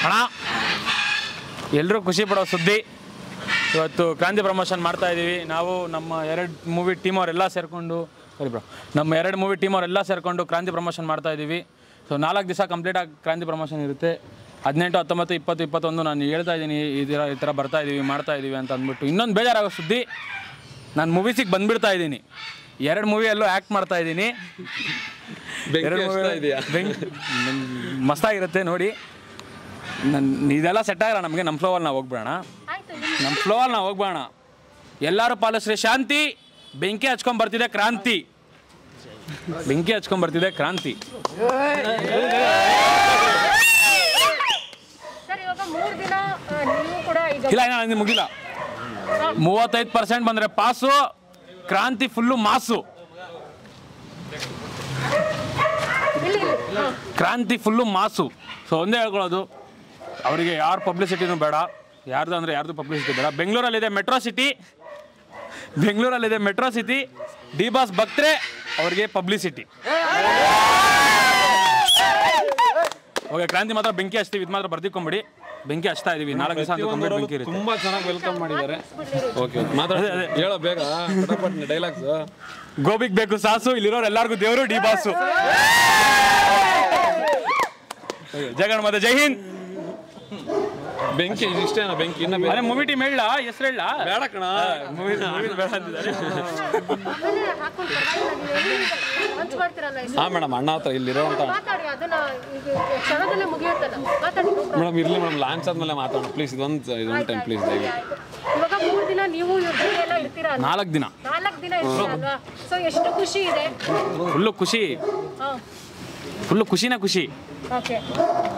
ಅಣ್ಣ ಎಲ್ಲರೂ ಖುಷಿ ಪಡೋ ಸುದ್ದಿ ಇವತ್ತು ಕ್ರಾಂತಿ ಪ್ರಮೋಷನ್ ಮಾಡ್ತಾ ಇದ್ದೀವಿ ನಾವು ನಮ್ಮ ಎರಡು ಮೂವಿ ಟೀಮ್ ಅವರೆಲ್ಲ ಸೇರಿಕೊಂಡು ಸರಿ ಬ್ರೋ ನಮ್ಮ ಎರಡು ಮೂವಿ ಟೀಮ್ ಅವರೆಲ್ಲ ಸೇರಿಕೊಂಡು ಕ್ರಾಂತಿ ಪ್ರಮೋಷನ್ ಮಾಡ್ತಾ ಇದ್ದೀವಿ ಸೊ ನಾಲ್ಕು ದಿವಸ ಕಂಪ್ಲೀಟ್ ಆಗಿ ಕ್ರಾಂತಿ ಪ್ರಮೋಷನ್ ಇರುತ್ತೆ ಹದಿನೆಂಟು ಹತ್ತೊಂಬತ್ತು ಇಪ್ಪತ್ತು ಇಪ್ಪತ್ತೊಂದು ನಾನು ಹೇಳ್ತಾ ಇದ್ದೀನಿ ಈ ಥರ ಈ ಥರ ಬರ್ತಾ ಇದ್ದೀವಿ ಮಾಡ್ತಾ ಇದ್ದೀವಿ ಅಂತ ಅಂದ್ಬಿಟ್ಟು ಇನ್ನೊಂದು ಬೇಜಾರಾಗೋ ಸುದ್ದಿ ನಾನು ಮೂವೀಸಿಗೆ ಬಂದ್ಬಿಡ್ತಾ ಇದ್ದೀನಿ ಎರಡು ಮೂವಿಯಲ್ಲೂ ಆ್ಯಕ್ಟ್ ಮಾಡ್ತಾ ಇದ್ದೀನಿ ಎರಡು movie- ಬೆಂಕಿ ಮಸ್ತಾಗಿರುತ್ತೆ ನೋಡಿ ನನ್ನ ಇದೆಲ್ಲ ಸೆಟ್ ಆಗಲ್ಲ ನಮಗೆ ನಮ್ಮ ಫ್ಲೋವಲ್ಲಿ ನಾವು ಹೋಗ್ಬಿಡೋಣ ನಮ್ಮ ಫ್ಲೋವಲ್ಲಿ ನಾವು ಹೋಗ್ಬೇಡ ಎಲ್ಲರೂ ಪಾಲಿಸ್ರಿ ಶಾಂತಿ ಬೆಂಕಿ ಹಚ್ಕೊಂಡ್ ಬರ್ತಿದೆ ಕ್ರಾಂತಿ ಬೆಂಕಿ ಹಚ್ಕೊಂಡ್ ಬರ್ತಿದೆ ಕ್ರಾಂತಿ ಸರ್ ಇವಾಗ ಮೂರು ದಿನ ಆ, ನೀವು ಕೂಡ ಈಗ ಇಲ್ಲ ಇನ್ನ ನಂದು ಮುಗಿಲ್ಲ ಮೂವತ್ತೈದು ಪರ್ಸೆಂಟ್ ಬಂದರೆ ಪಾಸು ಕ್ರಾಂತಿ ಫುಲ್ಲು ಮಾಸು ಇಲ್ಲಿ ಇಲ್ಲಿ ಹಾ. ಕ್ರಾಂತಿ ಫುಲ್ಲು ಮಾಸು ಸೊ ಒಂದೇ ಹೇಳ್ಕೊಳ್ಳೋದು ಅವರಿಗೆ ಯಾರು ಪಬ್ಲಿಸಿಟಿನೂ ಬೇಡ ಯಾರ್ದು ಅಂದರೆ ಯಾರ್ದು ಪಬ್ಲಿಸಿಟಿ ಬೇಡ ಬೆಂಗಳೂರಲ್ಲಿದೆ ಮೆಟ್ರೋ ಸಿಟಿ ಬೆಂಗಳೂರಲ್ಲಿದೆ ಮೆಟ್ರೋ ಸಿಟಿ ಡಿ ಬಾಸ್ ಭಕ್ತರೆ ಅವ್ರಿಗೆ ಪಬ್ಲಿಸಿಟಿ ಓಕೆ ಕ್ರಾಂತಿ ಮಾತ್ರ ಬೆಂಕಿ ಹಚ್ತೀವಿ ಇದು ಮಾತ್ರ ಬರ್ದಿಕೊಂಬಿಡಿ ಬೆಂಕಿ ಹಚ್ತಾ ಇದೀವಿ ನಾಲ್ಕು ದಿವಸ ಅಂತ ಕಂಪ್ಲೀಟ್ ಬೆಂಕಿ ಇರುತ್ತೆ ತುಂಬಾ ಚೆನ್ನಾಗಿ ವೆಲ್ಕಮ್ ಮಾಡಿದ್ದಾರೆ ಬಿಡ್ಲಿರಿ. ಓಕೆ ಮಾತಾಡ ಹೇಳೋ ಬೇಗ ಡೈಲಾಗ್ಸ್ ಗೋಬಿಗ್ ಬೇಕು ಸಾಸು ಇಲ್ಲಿರೋರು ಎಲ್ಲರಿಗೂ ದೇವರು ಡಿ ಬಾಸು ಜಗನ್ ಮತ್ತೆ ಜೈ ಹಿಂದ್ ಬೆಂಕಿ ಇಷ್ಟೇನಾ ಬೆಂಕಿ ಇನ್ನ ಅದೇ ಮೂವಿ ಟೀಮ್ ಹೇಳ ಹೆಸರು ಹೇಳ ಬೇಡ ಕಣ ಮೂವಿ ಬೇಡ ಅಂತಿದ್ದಾರೆ ಆಮೇಲೆ ಹಾಕೊಂಡು ಪರವಾಗಿಲ್ಲ ನೀವು ಎಲ್ಲಿ ಹಂಚ್ ಮಾಡ್ತೀರಲ್ಲ ಈ ಹಾ ಮೇಡಮ್ ಅಣ್ಣ ಹತ್ರ ಇಲ್ಲಿರೋಂತ ಮಾತಾಡಿ ಅದನ್ನ ಈಗ ಕ್ಷಣದಲ್ಲೇ ಮುಗಿಯುತ್ತಲ್ಲ ಮಾತಾಡಿ no problem. ಮೇಡಮ್ ಇರ್ಲಿ ಮೇಡಮ್ ಲಾಂಚ್ ಆದ್ಮೇಲೆ ಮಾತಾಡೋಣ ಪ್ಲೀಸ್ ಇದೊಂದು ಇದೊಂದು ಟೈಮ್ ಪ್ಲೀಸ್ ದಯವಿಟ್ಟು ಆಯ್ತು. ಇವಾಗ ಮೂರು ದಿನ ನೀವು ಇವ್ರ ಜೊತೆ ಎಲ್ಲ ಇರ್ತೀರಾ ಅಲ್ವಾ? ನಾಲ್ಕು ದಿನ ನಾಲ್ಕು ದಿನ ಇರ್ತೀರಾ ಅಲ್ವಾ ಸೊ ಎಷ್ಟು ಖುಷಿ ಇದೆ ಫುಲ್ಲು ಖುಷಿ ಹಾ ಫುಲ್ಲು ಖುಷಿನೇ ಖುಷಿ ಓಕೆ